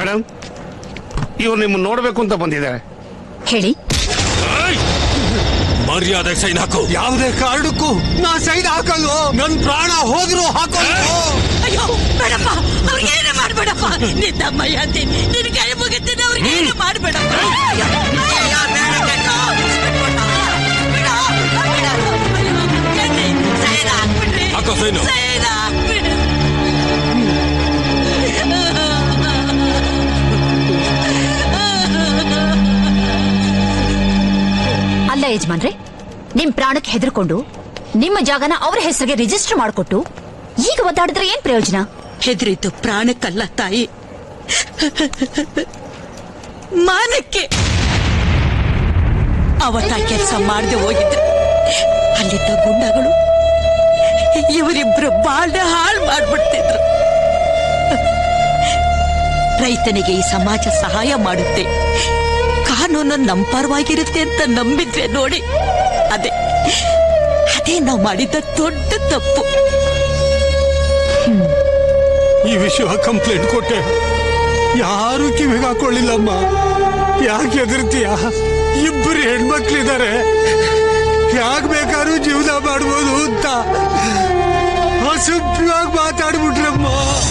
Madam ಇವ್ರು ನಿಮ್ಮನ್ನ ನೋಡ್ಬೇಕು ಅಂತ ಬಂದಿದ್ದಾರೆ ಹೇಳಿ ಮರ್ಯಾದೆ ಸೈನ್ ಹಾಕು ಯಾವುದೇ ಕಾರಣಕ್ಕೂ ನಾ ಸೈಡ್ ಹಾಕಲ್ವೋ ನನ್ ಪ್ರಾಣ ಹೋದ್ರು ಹಾಕಲ್ವೋ ಅಯ್ಯೋ ಬೇಡಪ್ಪ ಅವ್ರಿಗೆ ಏನು ಮಾಡ್ಬೇಡಪ್ಪ ನಿದ್ದಮ್ಮಯ್ಯ ಅಂತೀನಿ ನಿನ್ ಕೈ ಮುಗಿತೀನಿ ಅವ್ರಿಗೆ ಏನು ಮಾಡ್ಬೇಡಪ್ಪ ಅಯ್ಯೋ, ಅಯ್ಯೋ, ಬೇಡ ಕಣೋ. ಬಿಟ್ಬಿಡು. ಬಿಡು. ಬಿಡು. ಅಯ್ಯೋ, ಎಲ್ಲಿ? ಸೈನ್ ಹಾಕ್ಬಿಡ್ರಿ. ಹಾಕೋ ಸೈನು. ಸೈನ್ ಹಾಕ್ಬಿಡು. ಅಲ್ಲ ಯಜಮಾನ್ರೆ ನಿಮ್ ಪ್ರಾಣಕ್ಕೆ ಹೆದರ್ಕೊಂಡು ನಿಮ್ಮ ಜಾಗನ ಅವ್ರ ಹೆಸರಿಗೆ ರಿಜಿಸ್ಟರ್ ಮಾಡಿಕೊಟ್ಟು ಈಗ ಒದ್ದಾಡಿದ್ರೆ ಏನ್ ಪ್ರಯೋಜನ ಹೆದರಿದ್ದು ಪ್ರಾಣಕ್ಕಲ್ಲ ತಾಯಿ ಮಾನಕ್ಕೆ ಅವತ್ತ ಕೆಲಸ ಮಾಡದೆ ಹೋಗಿದ್ರೆ ಅಲ್ಲಿದ್ದ ಗುಂಡಗಳು ಇವರಿಬ್ರು ಬಾಳ ಹಾಳು ಮಾಡ್ಬಿಡ್ತಿದ್ರು ರೈತನಿಗೆ ಈ ಸಮಾಜ ಸಹಾಯ ಮಾಡುತ್ತೆ ಕಾನೂನು ನಮ್ಮ ಪರವಾಗಿರುತ್ತೆ ಅಂತ ನಂಬಿದ್ರೆ ನೋಡಿ ಅದೇ ಅದೇ ನಾವು ಮಾಡಿದ ದೊಡ್ಡ ತಪ್ಪು ಈ ವಿಷಯ ಕಂಪ್ಲೇಂಟ್ ಕೊಟ್ಟೆ ಯಾರು ಕಿವಿಗೆ ಹಾಕೊಳ್ಳಿಲ್ಲಮ್ಮ ಯಾಕೆ ಎದುರ್ತೀಯ ಇಬ್ಬರು ಹೆಣ್ಮಕ್ಳಿದ್ದಾರೆ ಯಾಕೆ ಬೇಕಾದ್ರೂ ಜೀವನ ಮಾಡ್ಬೋದು ಅಂತ ಅಸಭ್ಯವಾಗಿ ಮಾತಾಡ್ಬಿಟ್ರಮ್ಮ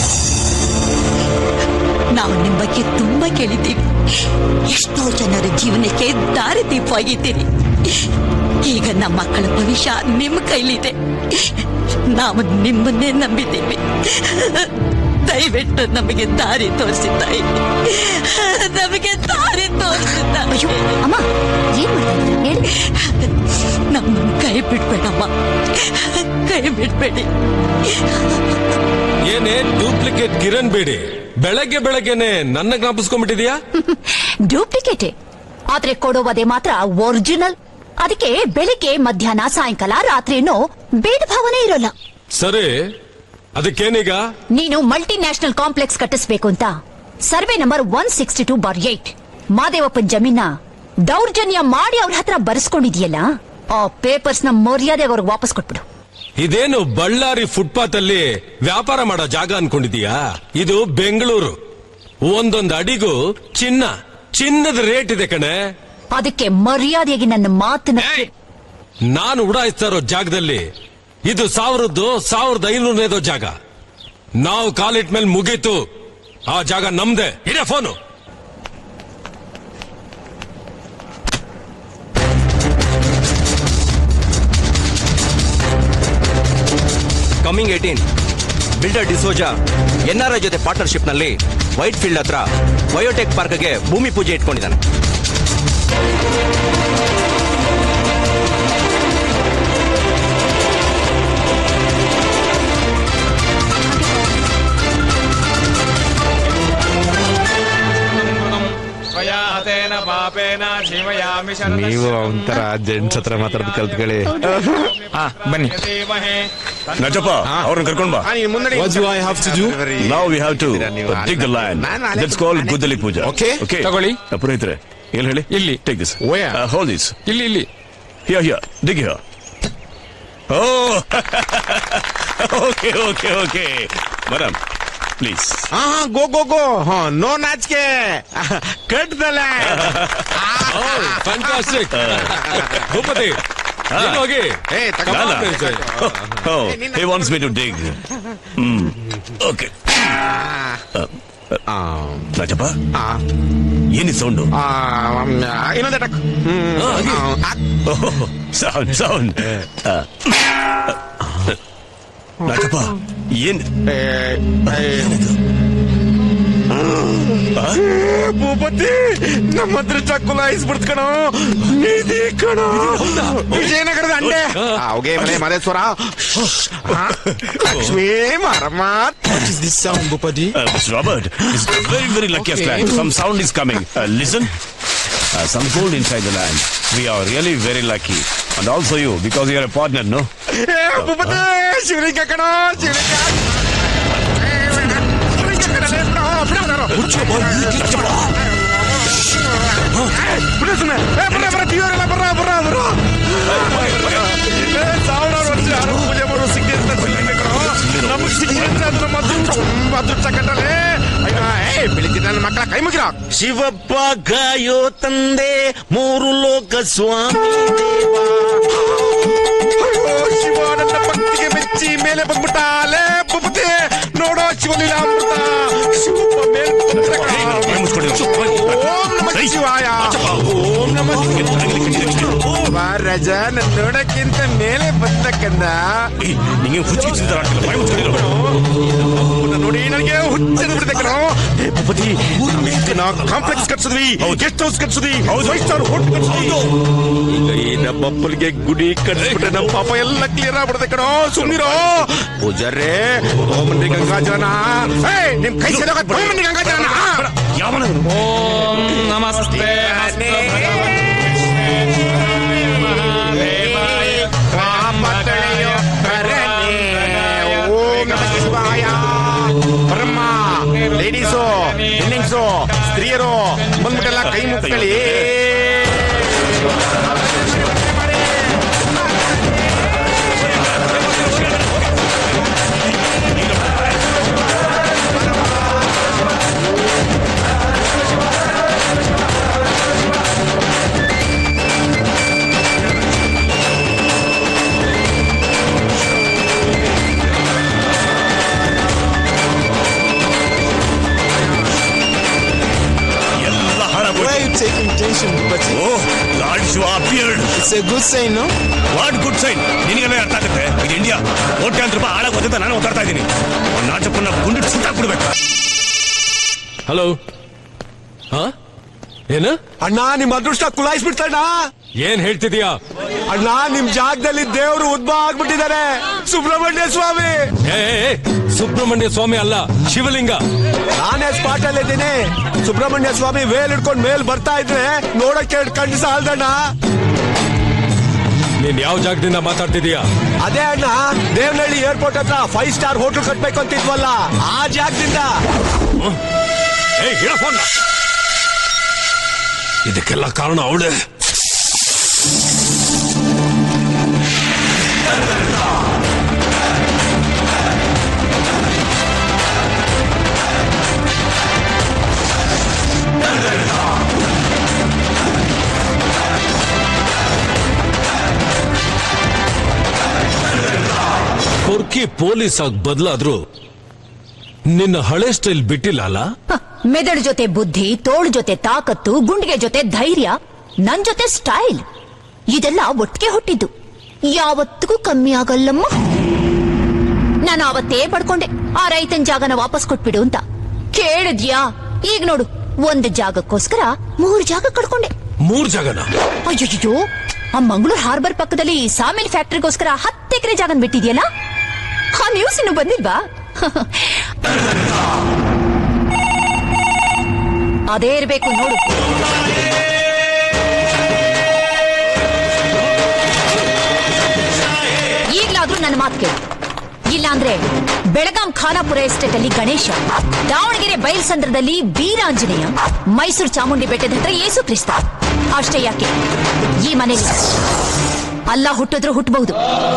ನಾವು ನಿಮ್ ಬಗ್ಗೆ ತುಂಬಾ ಕೇಳಿದ್ದೀವಿ ಎಷ್ಟೋ ಜನರ ಜೀವನಕ್ಕೆ ದಾರಿದೀಪವಾಗಿದ್ದೀರಿ ಈಗ ನಮ್ಮ ಮಕ್ಕಳ ಭವಿಷ್ಯ ನಿಮ್ಮ ಕೈಲಿದೆ ನಾವು ನಿಮ್ಮನ್ನೇ ನಂಬಿದ್ದೀವಿ ದಯವಿಟ್ಟು ನಮಗೆ ದಾರಿ ತೋರಿಸಿ ತಾಯಿ ನಮಗೆ ದಾರಿ ತೋರಿಸಿ ಅಯ್ಯೋ ಅಮ್ಮ ಏನ್ ಮಾಡ್ತಾ ಇದ್ದೀರಾ? ಹೇಳಿ ನಮ್ಮನ್ನು ಕೈ ಬಿಡ್ಬೇಡಮ್ಮ ಕೈ ಬಿಡ್ಬೇಡಿ ಏನೇ ಡೂಪ್ಲಿಕೇಟ್ ಕಿರಣ್ ಬೇಡಿ ಬೆಳಗ್ಗೆ ಬೆಳಗ್ಗೆನೆ ನನ್ನ ಜ್ಞಾಪಿಸ್ಕೊಂಡ್ಬಿಟ್ಟಿದ್ಯಾ ಡೂಪ್ಲಿಕೇಟೆ ಆದ್ರೆ ಕೊಡೋವದೇ ಮಾತ್ರ ಒರಿಜಿನಲ್ ಅದಕ್ಕೆ ಬೆಳಿಗ್ಗೆ ಮಧ್ಯಾಹ್ನ ಸಾಯಂಕಾಲ ರಾತ್ರಿ ಅನ್ನೋ ಭೇದ ಭಾವನೆ ಇರೋಲ್ಲ ಸರಿ ಅದಕ್ಕೇನೀಗ ನೀನು ಮಲ್ಟಿ ನ್ಯಾಷನಲ್ ಕಾಂಪ್ಲೆಕ್ಸ್ ಕಟ್ಟಿಸ್ಬೇಕು ಅಂತ survey number one sixty two bar eight ಮಾದೇವಪ್ಪನ್ ಜಮೀನ ದೌರ್ಜನ್ಯ ಮಾಡಿ ಅವ್ರ ಹತ್ರ ಬರೆಸ್ಕೊಂಡಿದ್ಯಲ್ಲ ಆ ಪೇಪರ್ಸ್ ನ ಮರ್ಯಾದೆ ಅವ್ರಿಗೆ ವಾಪಸ್ ಕೊಟ್ಬಿಡು ಇದೇನು ಬಳ್ಳಾರಿ ಫುಟ್ಪಾತ್ ಅಲ್ಲಿ ವ್ಯಾಪಾರ ಮಾಡೋ ಜಾಗ ಅನ್ಕೊಂಡಿದೀಯಾ ಇದು ಬೆಂಗಳೂರು ಒಂದೊಂದು ಅಡಿಗೂ ಚಿನ್ನ ಚಿನ್ನದ ರೇಟ್ ಇದೆ ಕಣೆ ಅದಕ್ಕೆ ಮರ್ಯಾದೆಯಾಗಿ ನನ್ನ ಮಾತನ್ನ ನಾನು ಉಡಾಯಿಸ್ತಾ ಇರೋ ಜಾಗದಲ್ಲಿ ಇದು ಸಾವಿರದ್ದು ಸಾವಿರದ ಐನೂರನೇದೋ ಜಾಗ ನಾವು ಕಾಲಿಟ್ ಮೇಲೆ ಮುಗೀತು ಆ ಜಾಗ ನಮ್ದೆ ಇಡೇ phone coming eighteen builder Dsouza NRI ಜೊತೆ ಪಾರ್ಟ್ನರ್ಶಿಪ್ ನಲ್ಲಿ ವೈಟ್ ಫೀಲ್ಡ್ ಹತ್ರ ಬಯೋಟೆಕ್ ಪಾರ್ಕ್ಗೆ ಭೂಮಿ ಪೂಜೆ ಇಟ್ಕೊಂಡಿದ್ದಾನೆ ನೀವು ಒಂಥರ ಜೆಂಟ್ಸ್ ಹತ್ರ ಮಾತಾಡೋದು ಕಲ್ತ್ಕೊಳ್ಳಿ ಹಾ ಬನ್ನಿ ನಜಪ್ಪ ಅವ್ರನ್ನ ಕರ್ಕೊಂಡ್ ಬಾ What do I have to do? ನಾವು we have to dig the land that's called ಗುದ್ದಲಿ ಪೂಜಾ Okay, ತಗೊಳ್ಳಿ. ಪುರೋಹಿತರೆ ಎಲ್ಲಿ ಹೇಳಿ ಇಲ್ಲಿ. Take this Where? Hole this ಇಲ್ಲಿ ಇಲ್ಲಿ here here dig here oh okay okay okay madam please ಹಾ ಹಾ ಗೋ ಗೋ ಗೋ ಹಾ ನೋ ನಾಚಿಕೆ ಕಟ್ ದ ಫ್ಯಾಂಟಾಸ್ಟಿಕ್ ಭೂಪತಿ ನೀನು ಹೋಗಿ ಏ ತಗೊಂಬ Oh, he wants me to dig. Hmm. Okay. Rajappa ಏನಿ ಸೌಂಡು ಇನ್ನೊಂದು ಅಟಕ್ ಸೌಂಡ್ ಸೌಂಡ್ ರಾಜಪ್ಪ ಏನ್ ಭೂಪತಿ ನಮ್ಮ ಹತ್ರ ಚಾಕು ಲಾಯಿಸ್ಬಿಡ್ತು ಕಣೋ ನಿಧಿ ಕಣೋ ವಿಜಯನಗರದ ಅಂಡೆ ಅವಗೆ ಮನೆ ಮದೇಶ್ವರ Lakshmi ಮರಮ್ಮ What is this sound, Bhupati? Uh, Mr. Robert, it's very, very lucky Okay. land. Some sound is coming. Uh, listen. Uh, some gold inside the land. We are really very lucky. And also you, because you are a partner, no? ಏ ಭೂಪತಿ ಶಿವಲಿಂಗ ಕಣೋ ಶಿವಲಿಂಗ ಬಿಡು ಸುಮ್ನೆ. ಏ, ಬರ್ರ, ಬರ್ರ, ಟಿವಿಯವರೆಲ್ಲ ಬರ್ರ, ಬರ್ರ, ಬರ್ರ. ಏ, ಸಾವಿರಾರು ವರ್ಷ ಯಾರು ಪೂಜೆ ಮಾಡೋ ಸಿಕ್ಕಿ ಅಂತ ಶಿವಲಿಂಗ ಕಣೋ. ನಮ್ಗ್ ಸಿಕ್ಕಿ ಅಂದ್ರೆ ಅದು ನಮ್ಮ ಅದೃಷ್ಟ, ತುಂಬ ಅದೃಷ್ಟ ಕಣ್ರಲೇ. ಅಯ್ಯೋ, ಏ, ಬೆಳಿಗ್ಗೆ ನನ್ನ ಮಕ್ಕಳ ಕೈ ಮುಗಿರ ಶಿವಪ್ಪ ಕಾಯೋ ತಂದೆ ಮೂರು ಲೋಕ ಸ್ವಾಮಿ ದೇವ ಅಯ್ಯೋ ಶಿವ ನನ್ನ ಭಕ್ತಿಗೆ ಮೆಚ್ಚಿ ಮೇಲೆ ಬಂದ್ಬಿಟ್ಟ ಲೇ ಬುಬುತಿ ನೋಡೋ ಶಿವಲೀಲ ಅಮೃತ ಶಿವಪ್ಪ ಮೇಲ್ ಕೈ ಮುಚ್ಕೊಳ್ಳಿ. ಓಂ ನಮ ಶಿವಾಯ ಓಂ ನಮ ರಜ ನನ್ನ ನೋಡಕ್ಕಿಂತ ಮೇಲೆ ಬಂದಕ್ಕಂದ ಏಯ್, ನಿಂಗೆ ಹುಚ್ಚಿ ಚಿತ್ರ ಆಡ್ತಿಲ್ಲ ಬಾಯಿ ಮುಚ್ಕೊಂಡಿರೋ ಅವ್ನ ನೋಡಿ ನನಗೆ ಹುಚ್ಚಿಡ್ಬಿಡ್ತೆ ಕಣೋ ಏ ಭೂಪತಿ ನಾವು ಕಾಂಪ್ಲೆಕ್ಸ್ ಕಟ್ಸಿದ್ವಿ ಗೆಸ್ಟ್ ಹೌಸ್ ಕಟ್ಸಿದ್ವಿ ಫೈವ್ ಸ್ಟಾರ್ ಹೋಟೆಲ್ ಕಟ್ಸಿದ್ವಿ ಈಗ ಈ ನಮ್ಮ ಅಪ್ಪನಿಗೆ ಗುಡಿ ಕಟ್ಸ್ಬಿಟ್ರೆ ನಮ್ಮ ಪಾಪ ಎಲ್ಲ ಕ್ಲಿಯರ್ ಆಗ್ಬಿಡುತ್ತೆ ಕಣೋ ಸುಮ್ನಿರೋ ಪೂಜಾರೇ ಓಮನ್ರಿ ಗಂಗಾಜನ ಏ ನಿಮ್ ಕೈ ಸೇರೋಗ ಓಮನ್ರಿ ಗಂಗಾಜನ ಯಾವನ ನಮಸ್ತೆ ಕಾಮತಳೆಯೋ ಕರನೆ ಓಂ ನಮಃ ಶಿವಾಯ ಬ್ರಹ್ಮ ಲೇಡೀಸು ಹೆಣ್ಣಿಂಗ್ಸು ಸ್ತ್ರೀಯರು ಬಂದ್ಬಿಟ್ಟೆಲ್ಲ ಕೈ ಮುಕ್ಕಳಿ ಎಲ್ಲ ಹಾಳಾಗೋಯ್ತು Why are you taking tension, Bupati? Oh god Shiva appeared It's a good sign, no? What good sign ನಿನಗೆಲ್ಲ ಅರ್ಥ ಆಗುತ್ತೆ ಇದು ಇಂಡಿಯಾ ಕೋಟ್ಯಾಂತರ ರೂಪಾಯಿ ಹಾಳಾಗಿ ಹೋಗುತ್ತೆ ನಾನು ಓದಾಡ್ತಾ ಇದ್ದೀನಿ ನಾಚಪ್ಪನ್ನ ಗುಂಡಿಟ್ಟು ಸುಟ್ಟಾಕ್ಬಿಡ್ಬೇಕು ಹಲೋ ಹಾ ಏನು ಅಣ್ಣ ನಿಮ್ ಅದೃಷ್ಟ ಕುಲಾಯಿಸ್ಬಿಡ್ತಣ್ಣ ಏನ್ ಹೇಳ್ತಿದೀಯಾ ಅಣ್ಣ ನಿಮ್ ಜಾಗದಲ್ಲಿ ದೇವ್ರು ಉದ್ಭವ ಆಗ್ಬಿಟ್ಟಿದ್ದಾರೆ ಸುಬ್ರಹ್ಮಣ್ಯ ಸ್ವಾಮಿ ಏ ಏ, ಏ, ಸುಬ್ರಹ್ಮಣ್ಯ ಸ್ವಾಮಿ ಅಲ್ಲ ಶಿವಲಿಂಗ ನಾನೇ ಸ್ಪಾಟ್ ಅಲ್ಲಿ ಇದ್ದೀನಿ ಸುಬ್ರಹ್ಮಣ್ಯ ಸ್ವಾಮಿ ವೇಲ್ ಹಿಡ್ಕೊಂಡ್ ಮೇಲ್ ಬರ್ತಾ ಇದ್ರೆ ನೋಡಕ್ಕೆ ಎರಡ್ ಕಣ್ಣು ಸಾಲ್ದಣ್ಣ ನೀನ್ ಯಾವ ಜಾಗದಿಂದ ಮಾತಾಡ್ತಿದೀಯಾ ಅದೇ ಅಣ್ಣ ದೇವನಹಳ್ಳಿ ಏರ್ಪೋರ್ಟ್ ಹತ್ರ ಫೈವ್ ಸ್ಟಾರ್ ಹೋಟೆಲ್ ಕಟ್ಬೇಕು ಅಂತಿದ್ವಲ್ಲ ಆ ಜಾಗದಿಂದ ಏಯ್ ಹೇಳ ಫೋನ್ ಇದಕ್ಕೆಲ್ಲ ಕಾರಣ ಅವಳೆ ಕೊರ್ಕಿ ಪೊಲೀಸ್ ಆಗಿ ಬದಲಾದ್ರು ನಿನ್ನ ಹಳೆ ಸ್ಟೈಲ್ ಬಿಟ್ಟಿಲ್ಲ ಅಲ್ಲ ಹ, ಮೆದುಳು ಜೊತೆ ಬುದ್ಧಿ ತೋಳು ಜೊತೆ ತಾಕತ್ತು ಗುಂಡಿಗೆ ಜೊತೆ ಧೈರ್ಯ ನನ್ ಜೊತೆ ಸ್ಟೈಲ್ ಇದೆಲ್ಲ ಒಟ್ಟಿಗೆ ಹುಟ್ಟಿದ್ದು ಯಾವತ್ತಿಗೂ ಕಮ್ಮಿ ಆಗಲ್ಲಮ್ಮ ನಾನು ಅವತ್ತೇ ಪಡ್ಕೊಂಡೆ ಆ ರೈತನ ಜಾಗನ ವಾಪಸ್ ಕೊಟ್ಬಿಡು ಅಂತ ಕೇಳಿದ್ಯಾ ಈಗ ನೋಡು ಒಂದು ಜಾಗಕ್ಕೋಸ್ಕರ ಮೂರು ಜಾಗ ಕಡ್ಕೊಂಡೆ ಮೂರ್ ಜಾಗನ ಅಯ್ಯೋ ಆ ಮಂಗಳೂರು ಹಾರ್ಬರ್ ಪಕ್ಕದಲ್ಲಿ ಸಾಮಿಲ್ ಫ್ಯಾಕ್ಟ್ರಿಗೋಸ್ಕರ ಹತ್ತು ಎಕರೆ ಜಾಗನ್ ಬಿಟ್ಟಿದ್ಯಲ್ಲ ಆ ನ್ಯೂಸ್ ಇನ್ನು ಬಂದಿಲ್ವಾ ಅದೇ ಇರ್ಬೇಕು ನೋಡು ಈಗ್ಲಾದ್ರೂ ನನ್ನ ಮಾತು ಕೇಳು ಇಲ್ಲಾಂದ್ರೆ ಬೆಳಗಾಂ ಖಾನಾಪುರ ಎಸ್ಟೇಟ್ ಅಲ್ಲಿ ಗಣೇಶ ದಾವಣಗೆರೆ ಬಯಲ್ಸಂದ್ರದಲ್ಲಿ ವೀರಾಂಜನೇಯ ಮೈಸೂರು ಚಾಮುಂಡಿ ಬೆಟ್ಟದ ಹತ್ರ ಯೇಸು ಕ್ರಿಸ್ತ ಅಷ್ಟೇ ಯಾಕೆ ಈ ಮನೇಲಿ ಅಲ್ಲ ಹುಟ್ಟಿದ್ರು ಹುಟ್ಟಬಹುದು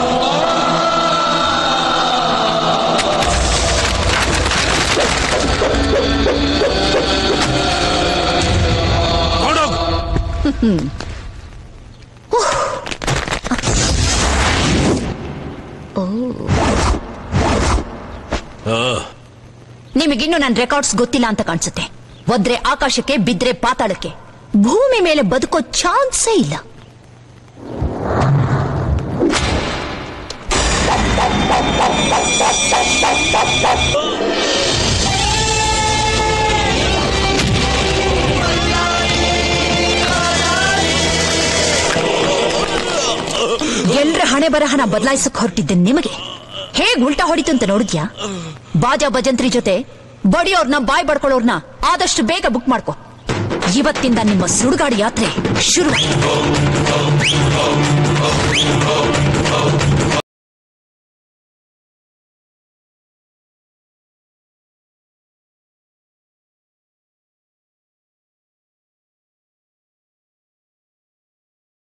ನಿಮಗಿನ್ನು ನನ್ನ ರೆಕಾರ್ಡ್ಸ್ ಗೊತ್ತಿಲ್ಲ ಅಂತ ಕಾಣಿಸುತ್ತೆ ಒದ್ರೆ ಆಕಾಶಕ್ಕೆ ಬಿದ್ರೆ ಪಾತಾಳಕ್ಕೆ ಭೂಮಿ ಮೇಲೆ ಬದುಕೋ ಚಾನ್ಸೇ ಇಲ್ಲ ಎಲ್ರ ಹಣೆ ಬರಹನ ಬದಲಾಯಿಸಕ್ ಹೊರಟಿದ್ದೆ ನಿಮಗೆ ಹೇಗ್ ಉಲ್ಟಾ ಹೊಡಿತು ಅಂತ ನೋಡಿದ್ಯಾ ಬಾಜಾ ಭಜಂತ್ರಿ ಜೊತೆ ಬಡಿಯೋರ್ನ ಬಾಯ್ ಬಡ್ಕೊಳ್ಳೋರ್ನ ಆದಷ್ಟು ಬೇಗ ಬುಕ್ ಮಾಡ್ಕೊ ಇವತ್ತಿಂದ ನಿಮ್ಮ ಸುಡುಗಾಡು ಯಾತ್ರೆ ಶುರು